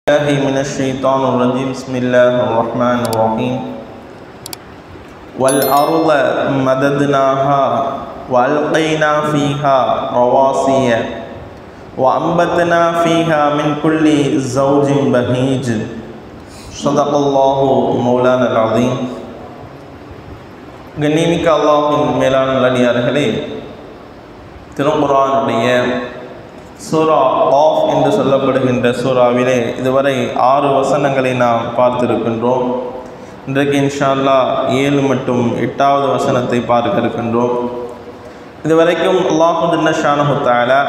الله من الشيطان الرجيم بسم الله الرحمن الرحيم والأرض مددناها وألقينا فيها رواسي وأنبتنا فيها من كل زوج بهيج صدق الله مولانا العظيم கண்ணியமிக்க அல்லாஹின் மேலான நல்லடியார்களே திருக்குரானுடைய சூரா ஆஃப் என்று சொல்லப்படுகின்ற சூறாவிலே இதுவரை ஆறு வசனங்களை நாம் பார்த்திருக்கின்றோம் இன்றைக்கு இன்ஷா அல்லாஹ் ஏழு மற்றும் எட்டாவது வசனத்தை பார்க்க இருக்கின்றோம் இதுவரைக்கும் அல்லாஹுதின்ன ஷானஹு தஆலா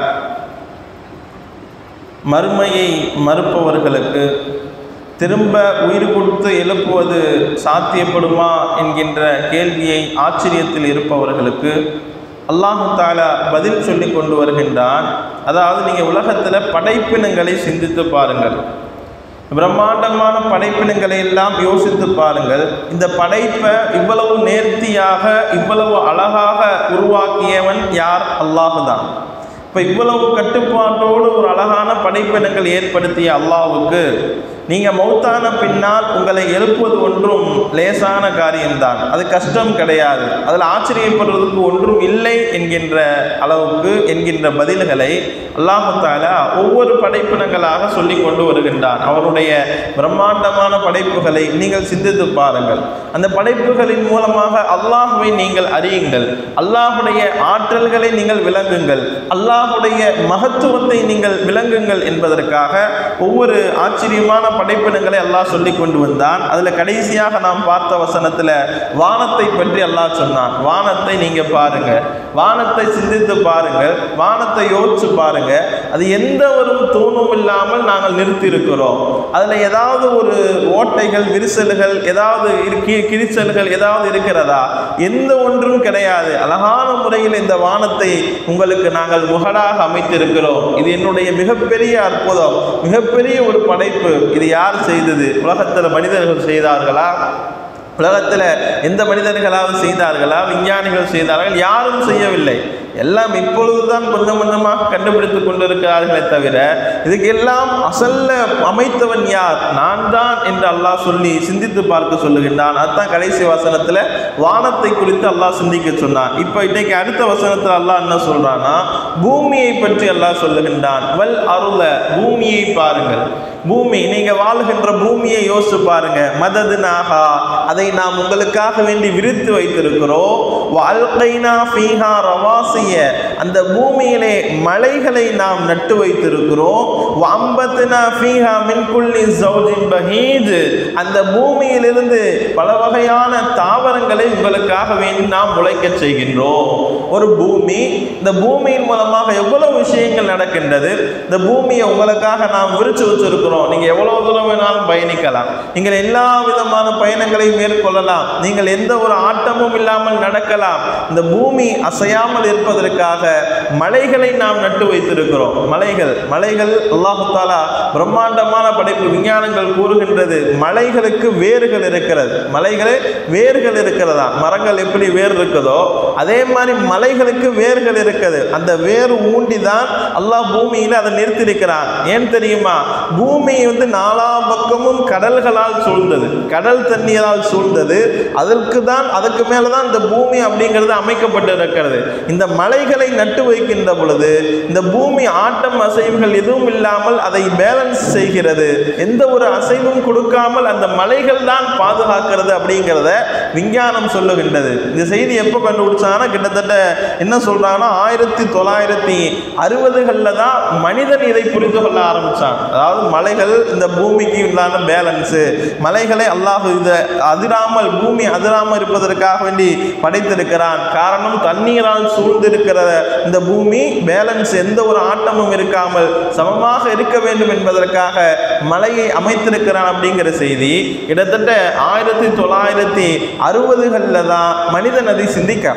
மறுமையை மறுப்பவர்களுக்கு திரும்ப உயிர் கொடுத்து எழுப்புவது சாத்தியப்படுமா என்கின்ற கேள்வியை ஆச்சரியத்தில் இருப்பவர்களுக்கு அல்லாஹு தாலா பதில் சொல்லி கொண்டு வருகின்றான் அதாவது நீங்கள் உலகத்தில் படைப்பினங்களை சிந்தித்து பாருங்கள் பிரம்மாண்டமான படைப்பினங்களை எல்லாம் யோசித்து பாருங்கள் இந்த படைப்பை இவ்வளவு நேர்த்தியாக இவ்வளவு அழகாக உருவாக்கியவன் யார் அல்லாஹு தான் இப்போ இவ்வளவு கட்டுப்பாட்டோடு ஒரு அழகான படைப்பினங்கள் ஏற்படுத்திய அல்லாஹுக்கு நீங்கள் மௌத்தான பின்னால் உங்களை எழுப்புவது ஒன்றும் லேசான காரியம்தான் அது கஷ்டம் கிடையாது அதில் ஆச்சரியப்படுறதுக்கு ஒன்றும் இல்லை என்கின்ற அளவுக்கு என்கின்ற பதில்களை அல்லாஹு தாலா ஒவ்வொரு படைப்பினங்களாக சொல்லி கொண்டு வருகின்றான் அவருடைய பிரம்மாண்டமான படைப்புகளை நீங்கள் சிந்தித்து பாருங்கள் அந்த படைப்புகளின் மூலமாக அல்லாஹுவை நீங்கள் அறியுங்கள் அல்லாஹுடைய ஆற்றல்களை நீங்கள் விளங்குங்கள் அல்லாஹுடைய மகத்துவத்தை நீங்கள் விளங்குங்கள் என்பதற்காக ஒவ்வொரு ஆச்சரியமான படைப்பினங்களை அல்லாஹ் சொல்லி கொண்டு வந்தான் அதில் கடைசியாக நாம் பார்த்த வசனத்தில் வானத்தை பற்றி அல்லாஹ் சொன்னான் வானத்தை நீங்கள் பாருங்க வானத்தை சிந்தித்து பாருங்கள் வானத்தை யோசிச்சு பாருங்க அது எந்த ஒரு தூணும் இல்லாமல் நாங்கள் நிறுத்தி இருக்கிறோம் அதில் ஏதாவது ஒரு ஓட்டைகள் விரிசல்கள் ஏதாவது இருக்கி- கிரிசல்கள் ஏதாவது இருக்கிறதா எந்த ஒன்றும் கிடையாது அழகான முறையில் இந்த வானத்தை உங்களுக்கு நாங்கள் முகடாக அமைத்திருக்கிறோம் இது என்னுடைய மிகப்பெரிய அற்புதம் மிகப்பெரிய ஒரு படைப்பு இது யார் செய்தது உலகத்தில் மனிதர்கள் செய்தார்களா உலகத்தில் எந்த மனிதர்களாவது செய்தார்களா விஞ்ஞானிகள் செய்தார்கள் யாரும் செய்யவில்லை எல்லாம் இப்பொழுதுதான் கொஞ்சம் கொஞ்சமாக கண்டுபிடித்துக் கொண்டிருக்கிறார்களே தவிர இதுக்கெல்லாம் அசல்ல அமைத்தவன் யார் நான் தான் என்று அல்லாஹ் சொல்லி சிந்தித்து பார்க்க சொல்லுகின்றான் அதுதான் கடைசி வசனத்தில் வானத்தை குறித்து அல்லாஹ் சிந்திக்க சொன்னான் இப்போ இன்னைக்கு அடுத்த வசனத்தில் அல்லாஹ் என்ன சொல்றான்னா பூமியை பற்றி அல்லாஹ் சொல்லுகின்றான் வல் அருள பூமியை பாருங்கள் பூமி நீங்க வாழ்கின்ற பூமியை யோசிச்சு பாருங்க மதது நாகா அதை நாம் உங்களுக்காக வேண்டி விரித்து வைத்திருக்கிறோம் வாழ்க்கைனா ஃபீஹா ரவாசிய அந்த பூமியிலே மலைகளை நாம் நட்டு வைத்திருக்கிறோம் வம்பத்துனா ஃபீஹா மின்குள்ளி ஜௌஜின் பஹீஜ் அந்த பூமியிலிருந்து பல வகையான தாவரங்களை உங்களுக்காக வேண்டி நாம் முளைக்க செய்கின்றோம் ஒரு பூமி இந்த பூமியின் மூலமாக எவ்வளவு விஷயங்கள் நடக்கின்றது இந்த பூமியை உங்களுக்காக நாம் விரிச்சு வச்சிருக்கிறோம் நீங்க எவ்வளவு தூரம் வேணாலும் பயணிக்கலாம் நீங்கள் எல்லா விதமான பயணங்களையும் மேற்கொள்ளலாம் நீங்கள் எந்த ஒரு ஆட்டமும் இல்லாமல் நடக்கலாம் இந்த பூமி அசையாமல் இருப்பதற்காக மலைகளை நாம் நட்டு வைத்திருக்கிறோம் மலைகள் மலைகள் அல்லாஹு தாலா பிரம்மாண்டமான படைப்பு விஞ்ஞானங்கள் கூறுகின்றது மலைகளுக்கு வேர்கள் இருக்கிறது மலைகளே வேர்கள் இருக்கிறதா மரங்கள் எப்படி வேர் இருக்குதோ அதே மாதிரி மலைகளுக்கு வேர்கள் இருக்குது அந்த வேர் ஊண்டி தான் அல்லாஹ் பூமியில அதை நிறுத்தியிருக்கிறான் ஏன் தெரியுமா பூமி வந்து நாலா பக்கமும் கடல்களால் சூழ்ந்தது கடல் தண்ணீரால் சூழ்ந்தது அதற்கு தான் அதுக்கு மேலே தான் இந்த பூமி அப்படிங்கிறது அமைக்கப்பட்டு இருக்கிறது இந்த மலைகளை நட்டு வைக்கின்ற பொழுது இந்த பூமி ஆட்டம் அசைவுகள் எதுவும் இல்லாமல் அதை பேலன்ஸ் செய்கிறது எந்த ஒரு அசைவும் கொடுக்காமல் அந்த மலைகள் தான் பாதுகாக்கிறது அப்படிங்கிறத விஞ்ஞானம் சொல்லுகின்றது இந்த செய்தி எப்போ கண்டுபிடிச்சாங்கன்னா கிட்டத்தட்ட என்ன சொல்றாங்கன்னா ஆயிரத்தி தொள்ளாயிரத்தி அறுபதுகளில் தான் மனிதன் இதை புரிந்து கொள்ள ஆரம்பிச்சான் அதாவது மலைகள் இந்த பூமிக்கு உண்டான பேலன்ஸு மலைகளை அல்லாஹ் இதை அதிராமல் பூமி அதிராமல் இருப்பதற்காக வேண்டி படைத்திருக்கிறான் காரணம் தண்ணீரால் சூழ்ந்திருக்கிற இந்த பூமி பேலன்ஸ் எந்த ஒரு ஆட்டமும் இருக்காமல் சமமாக இருக்க வேண்டும் என்பதற்காக மலையை அமைத்திருக்கிறான் அப்படிங்கிற செய்தி கிட்டத்தட்ட ஆயிரத்தி தொள்ளாயிரத்தி அறுபதுகளில் தான் மனிதன் அதை சிந்திக்கான்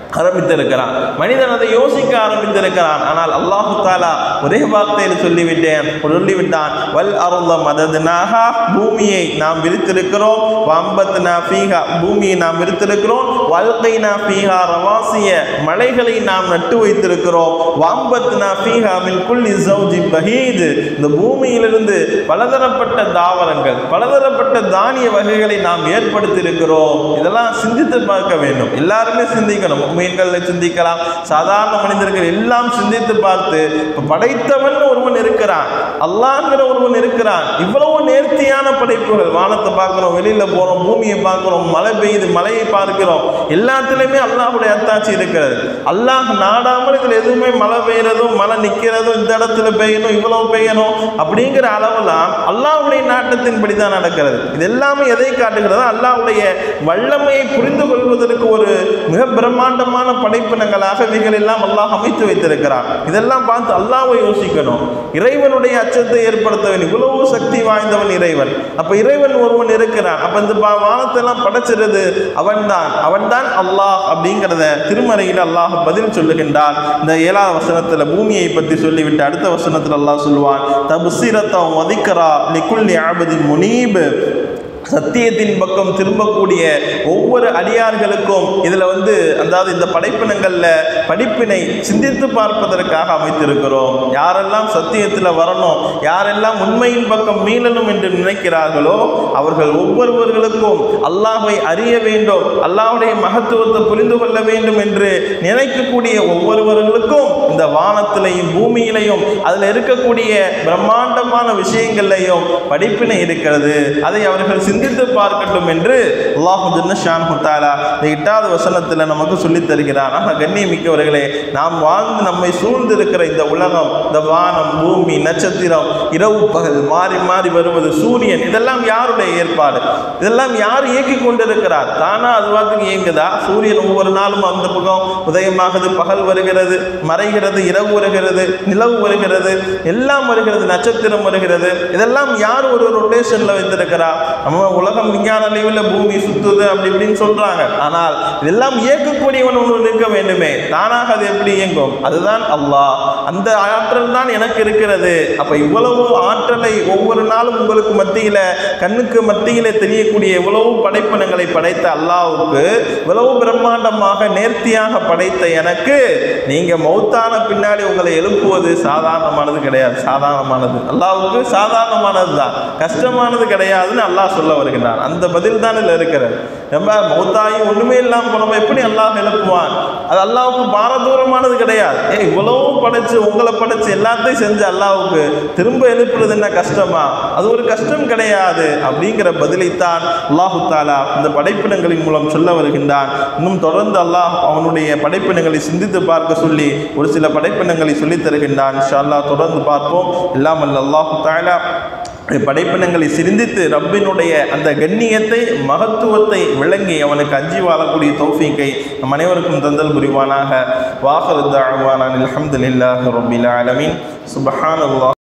ஆரம்பித்திருக்கிறான் மனிதன் அதை யோசிக்க ஆரம்பித்திருக்கிறான் ஆனால் அல்லாஹு தாலா ஒரே வார்த்தையில் சொல்லிவிட்டேன் சொல்லிவிட்டான் வல் அருள மததுனாக பூமியை நாம் விரித்திருக்கிறோம் வம்பத்னா ஃபீஹா பூமியை நாம் விரித்திருக்கிறோம் வல்கைனா ஃபீஹா ரவாசிய மலைகளை நாம் நட்டு வைத்திருக்கிறோம் வம்பத்னா ஃபீஹா மின் குல்லி ஜௌஜி பஹீத் இந்த பூமியிலிருந்து பலதரப்பட்ட தாவரங்கள் பலதரப்பட்ட தானிய வகைகளை நாம் ஏற்படுத்தியிருக்கிறோம் இதெல்லாம் சிந்தித்து பார்க்க வேண்டும் எல்லாருமே சிந்திக்கணும் மீன்கள் சிந்திக்கலாம் சாதாரண மனிதர்கள் எல்லாம் சிந்தித்து பார்த்து இப்ப படைத்தவன் ஒருவன் இருக்கிறான் அல்லாஹ்ங்கிற ஒருவன் இருக்கிறான் இவ்வளவு நேர்த்தியான படைப்புகள் வானத்தை பார்க்கிறோம் வெளியில போறோம் பூமியை பார்க்கிறோம் மழை பெய்யுது மலையை பார்க்கிறோம் எல்லாத்துலயுமே அல்லாஹ்வுடைய அத்தாட்சி இருக்கிறது அல்லாஹ் நாடாமல் இதுல எதுவுமே மழை பெய்யறதும் மழை நிக்கிறதும் இந்த இடத்துல பெய்யணும் இவ்வளவு பெய்யணும் அப்படிங்கிற அளவெல்லாம் அல்லாஹ்வுடைய நாட்டத்தின்படி தான் நடக்கிறது இது எல்லாமே எதை காட்டுகிறது அல்லாஹ்வுடைய வல்லமையை புரிந்து கொள்வதற்கு ஒரு மிக பிரம்மாண்டமான படைப்பினங்களாக இவைகள் எல்லாம் அல்லாஹ் அமைத்து வைத்திருக்கிறான் இதெல்லாம் பார்த்து அல்லாஹ்வை யோசிக்கணும் இறைவனுடைய அச்சத்தை ஏற்படுத்த வேண்டும் இவ்வளவு சக்தி வாய்ந்தவன் இறைவன் அப்ப இறைவன் ஒருவன் இருக்கிறான் அப்ப இந்த பா- வானத்தெல்லாம் படைச்சிருது அவன்தான் அவன்தான் அல்லாஹ் அப்படிங்கிறத திருமறையில் அல்லாஹ் பதில் சொல்லுகின்றான் இந்த ஏழாவது வசனத்துல பூமியை பற்றி சொல்லிவிட்டு அடுத்த வசனத்துல அல்லாஹ் சொல்லுவான் தபுசிரத்தம் வதிக்கரா லிக்குல்லி ஆபதி முனீப் சத்தியத்தின் பக்கம் திரும்பக்கூடிய ஒவ்வொரு அடியார்களுக்கும் இதில் வந்து அதாவது இந்த படைப்பினங்களில் படிப்பினை சிந்தித்து பார்ப்பதற்காக அமைத்திருக்கிறோம் யாரெல்லாம் சத்தியத்தில் வரணும் யாரெல்லாம் உண்மையின் பக்கம் மீளணும் என்று நினைக்கிறார்களோ அவர்கள் ஒவ்வொருவர்களுக்கும் அல்லாஹ்வை அறிய வேண்டும் அல்லாஹ்வுடைய மகத்துவத்தை புரிந்து கொள்ள வேண்டும் என்று நினைக்கக்கூடிய ஒவ்வொருவர்களுக்கும் இந்த வானத்திலையும் பூமியிலையும் அதில் இருக்கக்கூடிய பிரம்மாண்டமான விஷயங்கள்லையும் படிப்பினை இருக்கிறது அதை அவர்கள் சிந்தித்து பார்க்கட்டும் என்று அல்லாஹு ஷான் ஹுத்தாலா இந்த எட்டாவது வசனத்தில் நமக்கு சொல்லித் தருகிறார் ஆக கண்ணியமிக்கவர்களே நாம் வாழ்ந்து நம்மை சூழ்ந்து இருக்கிற இந்த உலகம் இந்த வானம் பூமி நட்சத்திரம் இரவு பகல் மாறி மாறி வருவது சூரியன் இதெல்லாம் யாருடைய ஏற்பாடு இதெல்லாம் யார் இயக்கி கொண்டிருக்கிறார் தானா அது வாட்டுக்கு இயங்குதா சூரியன் ஒவ்வொரு நாளும் அந்த பக்கம் உதயமாகுது பகல் வருகிறது மறைகிறது இரவு வருகிறது நிலவு வருகிறது எல்லாம் வருகிறது நட்சத்திரம் வருகிறது இதெல்லாம் யார் ஒரு ரொட்டேஷன்ல வைத்திருக்கிறா நம்ம உலகம் விஞ்ஞான அளவில் பூமி சுத்துது அப்படி இப்படின்னு சொல்றாங்க ஆனால் இதெல்லாம் இயக்கக்கூடியவன் ஒன்று இருக்க வேண்டுமே தானாக அது எப்படி இயங்கும் அதுதான் அல்லாஹ் அந்த ஆற்றல் தான் எனக்கு இருக்கிறது அப்ப இவ்வளவு ஆற்றலை ஒவ்வொரு நாளும் உங்களுக்கு மத்தியில கண்ணுக்கு மத்தியில தெரியக்கூடிய எவ்வளவு படைப்பினங்களை படைத்த அல்லாஹ்வுக்கு இவ்வளவு பிரம்மாண்டமாக நேர்த்தியாக படைத்த எனக்கு நீங்க மௌத்தான பின்னாடி உங்களை எழுப்புவது சாதாரணமானது கிடையாது சாதாரணமானது அல்லாஹ்வுக்கு சாதாரணமானது தான் கஷ்டமானது கிடையாதுன்னு அல்லாஹ் சொல்ல வருகிறான் அந்த பதில் தான் இதில் இருக்கிறது நம்ம மௌத்தாயி ஒண்ணுமே இல்லாமல் போனோம் எப்படி அல்லாஹ் எழுப்புவான் அது அல்லாஹ்வுக்கு பாரதூரமானது கிடையாது ஏ இவ்வளவு படைச்சு உங்களை படைச்சு எல்லாத்தையும் செஞ்ச அல்லாஹ்வுக்கு திரும்ப எழுப்புறது என்ன கஷ்டமா அது ஒரு கஷ்டம் கிடையாது அப்படிங்கிற பதிலைத்தான் அல்லாஹு தாலா இந்த படைப்பினங்களின் மூலம் சொல்ல வருகின்றான் இன்னும் தொடர்ந்து அல்லாஹ் அவனுடைய படைப்பினங்களை சிந்தித்து பார்க்க சொல்லி ஒரு சில படைப்பினங்களை சொல்லித் தருகின்றான் இன்ஷா அல்லாஹ் தொடர்ந்து பார்ப்போம் எல்லாம் அல்ல அல்லாஹு தாலா படைப்பினங்களை சிந்தித்து ரப்பினுடைய அந்த கண்ணியத்தை மகத்துவத்தை விளங்கி அவனுக்கு அஞ்சி வாழக்கூடிய தௌஃபீக்கை நம் அனைவருக்கும் தந்தல் புரிவானாக வாஹர் தாழ்வானான் அல்ஹம்துலில்லாஹி ரப்பில் ஆலமீன் சுப்ஹானல்லாஹ்